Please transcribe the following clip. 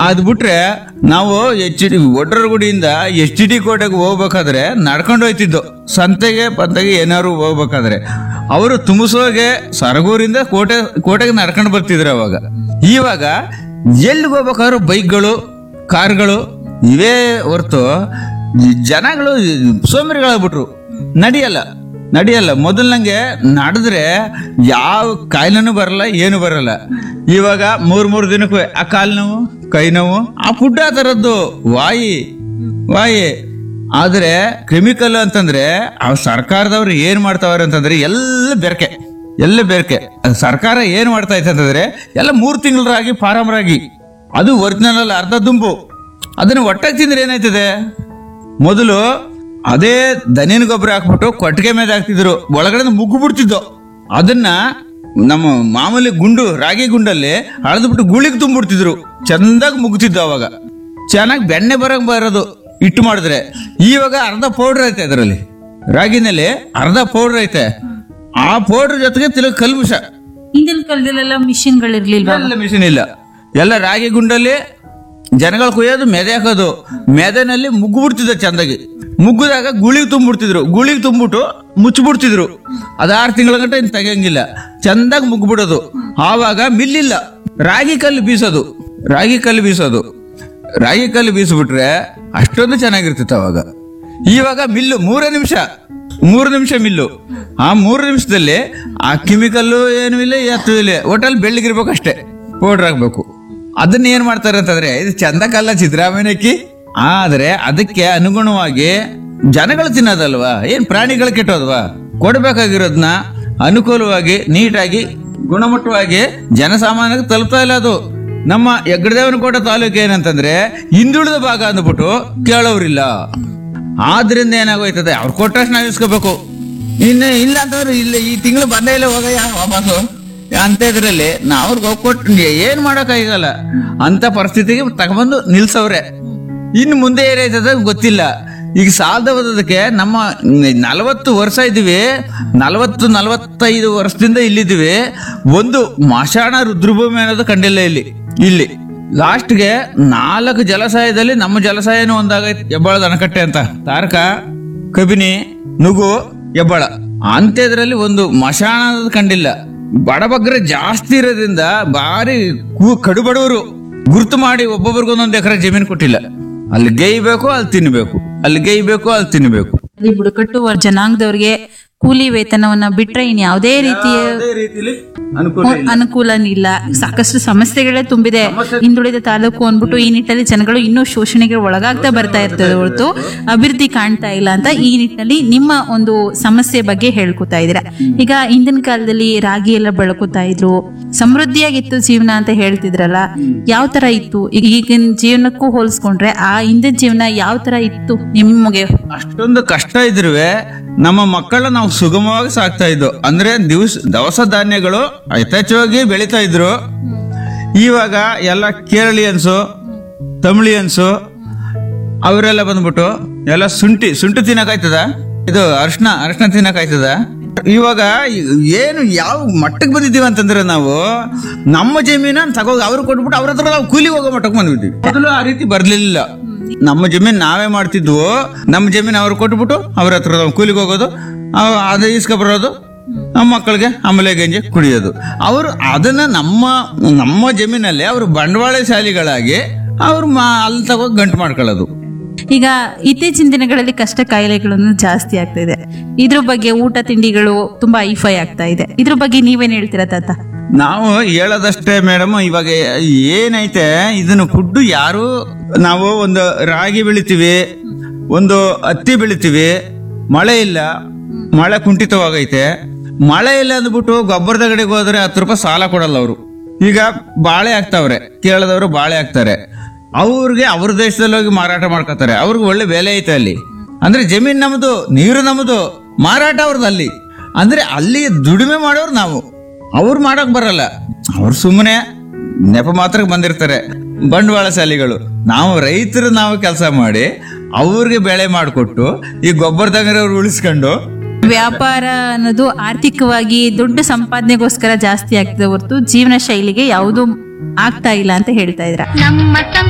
ಅದ್ ಬಿಟ್ರೆ ನಾವು ಎಚ್ ಡಿ ಒಡ್ರಗುಡಿಯಿಂದ ಎಚ್ ಡಿ ಕೋಟೆಗೆ ಹೋಗ್ಬೇಕಾದ್ರೆ ನಡ್ಕೊಂಡು ಹೋಯ್ತಿದ್ದು ಸಂತೆಗೆ ಪಂತೆಗೆ ಏನಾದ್ರು ಹೋಗ್ಬೇಕಾದ್ರೆ ಅವರು ತುಮಸೋಗೆ ಸರಗೂರಿಂದ ಕೋಟೆ ಕೋಟೆಗೆ ನಡ್ಕೊಂಡು ಬರ್ತಿದ್ರು ಅವಾಗ ಇವಾಗ ಎಲ್ಲಿಗೆ ಹೋಗ್ಬೇಕಾದ್ರೂ ಬೈಕ್ಗಳು ಕಾರ್ಗಳು ಇವೇ ಹೊರ್ತು ಈ ಜನಗಳು ಸೋಂಬೇರಿಗಳಾಗ್ಬಿಟ್ರು ನಡೆಯಲ್ಲ ನಡೆಯಲ್ಲ ಮೊದಲ್ನಂಗೆ ನಡೆದ್ರೆ ಯಾವ ಕಾಯಿಲೆನೂ ಬರಲ್ಲ ಏನು ಬರಲ್ಲ ಇವಾಗ ಮೂರ್ ಮೂರ್ ದಿನಕ್ಕೂ ಆ ಕಾಲು ನೋವು ಕೈ ನೋವು ಆ ಫುಡ್ ಆ ಥರದ್ದು ವಾಯಿ ವಾಯಿ ಆದ್ರೆ ಕೆಮಿಕಲ್ ಅಂತಂದ್ರೆ ಆ ಸರ್ಕಾರದವ್ರು ಏನ್ ಮಾಡ್ತಾವ್ರೆ ಅಂತಂದ್ರೆ ಎಲ್ಲ ಬೆರಕೆ ಎಲ್ಲ ಬೆರಕೆ ಅದ್ ಸರ್ಕಾರ ಏನ್ ಮಾಡ್ತಾ ಐತೆ ಅಂತಂದ್ರೆ ಎಲ್ಲ ಮೂರ್ ತಿಂಗಳ ರಾಗಿ ಫಾರಂ ರಾಗಿ ಅದು ಒರಿಜಿನಲ್ ಅಲ್ಲ ಅರ್ಧ ದುಂಬು ಅದನ್ನ ಒಟ್ಟಾಗಿ ತಿಂದ್ರೆ ಏನಾಯ್ತದೆ ಮೊದಲು ಅದೇ ದನಿನ ಗೊಬ್ಬರ ಹಾಕ್ಬಿಟ್ಟು ಕೊಟ್ಟಿಗೆ ಮೇಲೆ ಹಾಕ್ತಿದ್ರು ಒಳಗಡೆ ಮುಗ್ಗು ಬಿಡ್ತಿದ್ದು ಅದನ್ನ ನಮ್ಮ ಮಾಮೂಲಿ ಗುಂಡು ರಾಗಿ ಗುಂಡಲ್ಲಿ ಅಳದ್ಬಿಟ್ಟು ಗುಳಿಗೆ ತುಂಬಿಡ್ತಿದ್ರು ಚಂದಾಗಿ ಮುಗ್ತಿದ್ದು ಅವಾಗ ಚೆನ್ನಾಗಿ ಬೆಣ್ಣೆ ಬರಂಗ್ ಬರೋದು ಇಟ್ಟು ಮಾಡಿದ್ರೆ ಇವಾಗ ಅರ್ಧ ಪೌಡರ್ ಐತೆ ಅದರಲ್ಲಿ ರಾಗಿನಲ್ಲಿ ಅರ್ಧ ಪೌಡರ್ ಐತೆ ಆ ಪೌಡರ್ ಜೊತೆಗೆ ತಿರುಗಿ ಕಲ್ಮುಷ ಹಿಂದಿನ ಕಾಲದಲ್ಲೆಲ್ಲ ಮಿಷಿನ್ಗಳಿರ್ಲಿಲ್ವಾ ಎಲ್ಲ ಮಿಷಿನ್ ಇಲ್ಲ ಎಲ್ಲ ರಾಗಿ ಗುಂಡಲ್ಲಿ ಜನಗಳು ಕುಯ್ಯೋದು ಮೆದೆ ಹಾಕೋದು ಮೆದೆನಲ್ಲಿ ಮುಗ್ಗು ಬಿಡ್ತಿದ್ದ ಚಂದಾಗಿ ಮುಗ್ಗದಾಗ ಗುಳಿಗೆ ತುಂಬಿಡ್ತಿದ್ರು ಗುಳಿಗೆ ತುಂಬಿಟ್ಟು ಮುಚ್ಚಿಬಿಡ್ತಿದ್ರು ಅದು ಆರು ತಿಂಗಳ ಗಂಟೆ ಇನ್ನು ತೆಗಿಯಂಗಿಲ್ಲ ಚಂದಾಗಿ ಮುಗ್ಬಿಡೋದು ಆವಾಗ ಮಿಲ್ಲಿಲ್ಲ ರಾಗಿ ಕಲ್ಲು ಬೀಸೋದು ರಾಗಿ ಕಲ್ಲು ಬೀಸೋದು ರಾಗಿ ಕಲ್ಲು ಬೀಸ್ಬಿಟ್ರೆ ಅಷ್ಟೊಂದು ಚೆನ್ನಾಗಿರ್ತಿತ್ತು ಅವಾಗ ಇವಾಗ ಮಿಲ್ಲು ಮೂರೇ ನಿಮಿಷ ಮೂರು ನಿಮಿಷ ಮಿಲ್ಲು ಆ ಮೂರು ನಿಮಿಷದಲ್ಲಿ ಆ ಕೆಮಿಕಲ್ಲು ಏನು ಇಲ್ಲ ಎತ್ತು ಇಲ್ಲ ಒಟ್ಟಲ್ಲಿ ಬೆಳ್ಳಗಿರ್ಬೇಕು ಅಷ್ಟೇ ಪೌಡರ್ ಹಾಕ್ಬೇಕು ಅದನ್ನ ಏನ್ ಮಾಡ್ತಾರೆ ಅಂತಂದ್ರೆ ಇದು ಚಂದಕ್ಕಲ್ಲ ಸಿದ್ದರಾಮಯ್ಯನಕ್ಕಿ ಆದ್ರೆ ಅದಕ್ಕೆ ಅನುಗುಣವಾಗಿ ಜನಗಳು ತಿನ್ನೋದಲ್ವಾ ಏನ್ ಪ್ರಾಣಿಗಳು ಕೆಟ್ಟೋದ್ವಾ ಕೊಡ್ಬೇಕಾಗಿರೋದನ್ನ ಅನುಕೂಲವಾಗಿ ನೀಟಾಗಿ ಗುಣಮಟ್ಟವಾಗಿ ಜನಸಾಮಾನ್ಯರಿಗೆ ತಲುಪ್ತಾ ಇಲ್ಲ ಅದು ನಮ್ಮ ಹೆಗ್ಗಡದೇವನಕೋಟೆ ತಾಲೂಕು ಏನಂತಂದ್ರೆ ಹಿಂದುಳಿದ ಭಾಗ ಅಂದ್ಬಿಟ್ಟು ಕೇಳೋರಿಲ್ಲ ಆದ್ರಿಂದ ಏನಾಗೋಯ್ತದೆ ಅವ್ರು ಕೊಟ್ಟಷ್ಟು ನಾವು ಇಸ್ಕೋಬೇಕು ಇನ್ನು ಇಲ್ಲ ಅಂತಂದ್ರೆ ಇಲ್ಲ ಈ ತಿಂಗಳು ಬಂದೇ ಇಲ್ಲ ಹೋಗಯ್ಯ ವಾಪಸ್ಸು ಅಂತ ಇದ್ರಲ್ಲಿ ನಾವು ಅವ್ರಿಗೆ ಹೋಗ್ ಕೊಟ್ಟು ಏನ್ ಮಾಡಕ್ಕಾಗಲ್ಲ ಅಂತ ಪರಿಸ್ಥಿತಿಗೆ ತಗೊಂಬಂದು ನಿಲ್ಸವ್ರೆ ಇನ್ನು ಮುಂದೆ ಏನಾಯ್ತದ ಗೊತ್ತಿಲ್ಲ ಈಗ ಸಾಲದ ಓದೋದಕ್ಕೆ ನಮ್ಮ ನಲವತ್ತು ವರ್ಷ ಇದೀವಿ ನಲವತ್ತು ನಲವತ್ತೈದು ವರ್ಷದಿಂದ ಇಲ್ಲಿದ್ದೀವಿ ಒಂದು ಮಾಷಾಣ ರುದ್ರಭೂಮಿ ಅನ್ನೋದು ಕಂಡಿಲ್ಲ ಇಲ್ಲಿ ಇಲ್ಲಿ ಲಾಸ್ಟ್ಗೆ ನಾಲ್ಕು ಜಲಾಶಯದಲ್ಲಿ ನಮ್ಮ ಜಲಾಶಯನೂ ಒಂದಾಗೈತೆ ಹೆಬ್ಬಾಳದ ಅಣಕಟ್ಟೆ ಅಂತ ತಾರಕ ಕಬಿನಿ ನುಗು ಹೆಬ್ಬಾಳ ಅಂತ್ಯದ್ರಲ್ಲಿ ಒಂದು ಮಶಾಣ ಅನ್ನೋದು ಕಂಡಿಲ್ಲ ಬಡಬಗ್ರೆ ಜಾಸ್ತಿ ಇರೋದ್ರಿಂದ ಭಾರಿ ಕು- ಕಡುಬಡವರು ಗುರ್ತು ಮಾಡಿ ಒಬ್ಬೊಬ್ರಿಗೆ ಒಂದೊಂದು ಎಕರೆ ಜಮೀನು ಕೊಟ್ಟಿಲ್ಲ ಅಲ್ಲಿ ಗೇಯ್ಬೇಕು ಅಲ್ಲಿ ತಿನ್ಬೇಕು ಅಲ್ಲಿ ಗೇಯ್ಬೇಕು ಅಲ್ಲಿ ತಿನ್ಬೇಕು ಅಲ್ಲಿ ಬುಡಕಟ್ಟು ವರ್- ಜನಾಂಗದವ್ರಿಗೆ ಕೂಲಿ ವೇತನವನ್ನ ಬಿಟ್ರೆ ಇನ್ ಯಾವುದೇ ರೀತಿಯ ರೀತಿಲಿ ಅನುಕೂಲ ಅನುಕೂಲ ಇಲ್ಲ ಸಾಕಷ್ಟು ಸಮಸ್ಯೆಗಳೇ ತುಂಬಿದೆ ಹಿಂದುಳಿದ ತಾಲೂಕು ಅಂದ್ಬಿಟ್ಟು ಈ ನಿಟ್ಟಿನಲ್ಲಿ ಜನಗಳು ಇನ್ನೂ ಶೋಷಣೆಗೆ ಒಳಗಾಗ್ತಾ ಬರ್ತಾ ಇರ್ತದೆ ಹೊರತು ಅಭಿವೃದ್ಧಿ ಕಾಣ್ತಾ ಇಲ್ಲ ಅಂತ ಈ ನಿಟ್ಟಿನಲ್ಲಿ ನಿಮ್ಮ ಒಂದು ಸಮಸ್ಯೆ ಬಗ್ಗೆ ಹೇಳ್ಕೊತಾ ಇದ್ದೀರಾ ಈಗ ಹಿಂದಿನ ಕಾಲದಲ್ಲಿ ರಾಗಿ ಎಲ್ಲ ಬೆಳ್ಕೊತಾ ಇದ್ರು ಸಮೃದ್ಧಿಯಾಗಿತ್ತು ಜೀವನ ಅಂತ ಹೇಳ್ತಿದ್ರಲ್ಲ ಯಾವ ತರ ಇತ್ತು ಈಗ ಈಗಿನ ಜೀವನಕ್ಕೂ ಹೋಲಿಸ್ಕೊಂಡ್ರೆ ಆ ಹಿಂದಿನ ಜೀವನ ಯಾವ ತರ ಇತ್ತು ನಿಮಗೆ ಅಷ್ಟೊಂದು ಕಷ್ಟ ಇದ್ರುವೆ ನಮ್ಮ ಮಕ್ಕಳ ನಾವು ಸುಗಮವಾಗಿ ಸಾಕ್ತಾ ಇದ್ದು ಅಂದ್ರೆ ದಿವಸ ದವಸ ಧಾನ್ಯಗಳು ಯಥೇಚ್ಛವಾಗಿ ಬೆಳೀತಾ ಇದ್ರು ಇವಾಗ ಎಲ್ಲ ಕೇರಳಿಯನ್ಸು ತಮಿಳಿಯನ್ಸು ಅವರೆಲ್ಲ ಬಂದ್ಬಿಟ್ಟು ಎಲ್ಲ ಶುಂಠಿ ಶುಂಠಿ ತಿನ್ನಕಾಯ್ತದ ಇದು ಅರ್ಶನ ಅರ್ಶನ ತಿನ್ನಕಾಯ್ತದ ಇವಾಗ ಏನು ಯಾವ ಮಟ್ಟಕ್ಕೆ ಬಂದಿದ್ದೀವಿ ಅಂತಂದ್ರೆ ನಾವು ನಮ್ಮ ಜಮೀನ ತಗೋ ಅವ್ರು ಕೊಟ್ಬಿಟ್ಟು ಅವ್ರ ಹತ್ರ ನಾವು ಕೂಲಿ ಹೋಗೋ ಮಟ್ಟಕ್ಕೆ ಬಂದ್ಬಿಟ್ಟಿವಿ ಮೊದಲು ಆ ರೀತಿ ಬರ್ಲಿಲ್ಲ ನಮ್ಮ ಜಮೀನ್ ನಾವೇ ಮಾಡ್ತಿದ್ವು ನಮ್ಮ ಜಮೀನ್ ಅವ್ರು ಕೊಟ್ಬಿಟ್ಟು ಅವ್ರ ಹತ್ರ ನಾವು ಕೂಲಿಗೆ ಹೋಗೋದು ಅವ್- ಅದು ಇಸ್ಕೊ ಬರೋದು ನಮ್ಮ ಮಕ್ಕಳಿಗೆ ಆಮೇಲೆ ಗಂಜಿ ಕುಡಿಯೋದು ಅವರು ಅದನ್ನ ನಮ್ಮ ನಮ್ಮ ಜಮೀನಲ್ಲಿ ಅವರು ಬಂಡವಾಳಶಾಲಿಗಳಾಗಿ ಅವ್ರು ಮಾ- ಅಲ್ಲಿ ತಗೋ ಗಂಟು ಮಾಡ್ಕೊಳ್ಳೋದು ಈಗ ಇತ್ತೀಚಿನ ದಿನಗಳಲ್ಲಿ ಕಷ್ಟ ಕಾಯಿಲೆಗಳನ್ನು ಜಾಸ್ತಿ ಆಗ್ತಾ ಇದೆ ಇದ್ರ ಬಗ್ಗೆ ಊಟ ತಿಂಡಿಗಳು ತುಂಬಾ ಐಫೈ ಆಗ್ತಾ ಇದೆ ಇದ್ರ ಬಗ್ಗೆ ನೀವೇನ್ ಹೇಳ್ತೀರಾ ತಾತ ನಾವು ಹೇಳೋದಷ್ಟೇ ಮೇಡಮ್ ಇವಾಗ ಏನೈತೆ ಇದನ್ನು ಫುಡ್ ಯಾರು ನಾವು ಒಂದು ರಾಗಿ ಬೆಳಿತೀವಿ ಒಂದು ಹತ್ತಿ ಬೆಳಿತೀವಿ ಮಳೆ ಇಲ್ಲ ಮಳೆ ಕುಂಠಿತವಾಗೈತೆ ಮಳೆ ಇಲ್ಲ ಅಂದ್ಬಿಟ್ಟು ಗೊಬ್ಬರದ ಗಡಿಗೆ ಹೋದ್ರೆ ಹತ್ತು ರೂಪಾಯಿ ಸಾಲ ಕೊಡಲ್ಲ ಅವರು ಈಗ ಬಾಳೆ ಹಾಕ್ತಾವ್ರೆ ಕೇರಳದವರು ಬಾಳೆ ಹಾಕ್ತಾರೆ ಅವ್ರಿಗೆ ಅವ್ರ ದೇಶದಲ್ಲಿ ಹೋಗಿ ಮಾರಾಟ ಮಾಡ್ಕೋತಾರೆ ಅವ್ರಿಗೆ ಒಳ್ಳೆ ಬೆಲೆ ಐತೆ ಅಲ್ಲಿ ಅಂದ್ರೆ ಜಮೀನ್ ನಮ್ದು ನೀರು ನಮ್ದು ಮಾರಾಟ ಅವ್ರದ್ದು ಅಲ್ಲಿ ಅಂದ್ರೆ ಅಲ್ಲಿ ದುಡಿಮೆ ಮಾಡೋರು ನಾವು ಅವ್ರು ಮಾಡಕ್ ಬರಲ್ಲ ಅವ್ರು ಸುಮ್ಮನೆ ನೆಪ ಮಾತ್ರ ಬಂದಿರ್ತಾರೆ ಬಂಡವಾಳಶಾಲಿಗಳು ನಾವು ರೈತರು ನಾವು ಕೆಲಸ ಮಾಡಿ ಅವ್ರಿಗೆ ಬೆಳೆ ಮಾಡಿಕೊಟ್ಟು ಈ ಗೊಬ್ಬರದಾಗಿರೋರು ಉಳಿಸ್ಕೊಂಡು ವ್ಯಾಪಾರ ಅನ್ನೋದು ಆರ್ಥಿಕವಾಗಿ ದೊಡ್ಡ ಸಂಪಾದನೆಗೋಸ್ಕರ ಜಾಸ್ತಿ ಆಗ್ತದೆ ಹೊರತು ಜೀವನ ಶೈಲಿಗೆ ಯಾವುದು ಆಗ್ತಾ ಇಲ್ಲ ಅಂತ ಹೇಳ್ತಾ ಇದ್ರ ನಮ್ಮ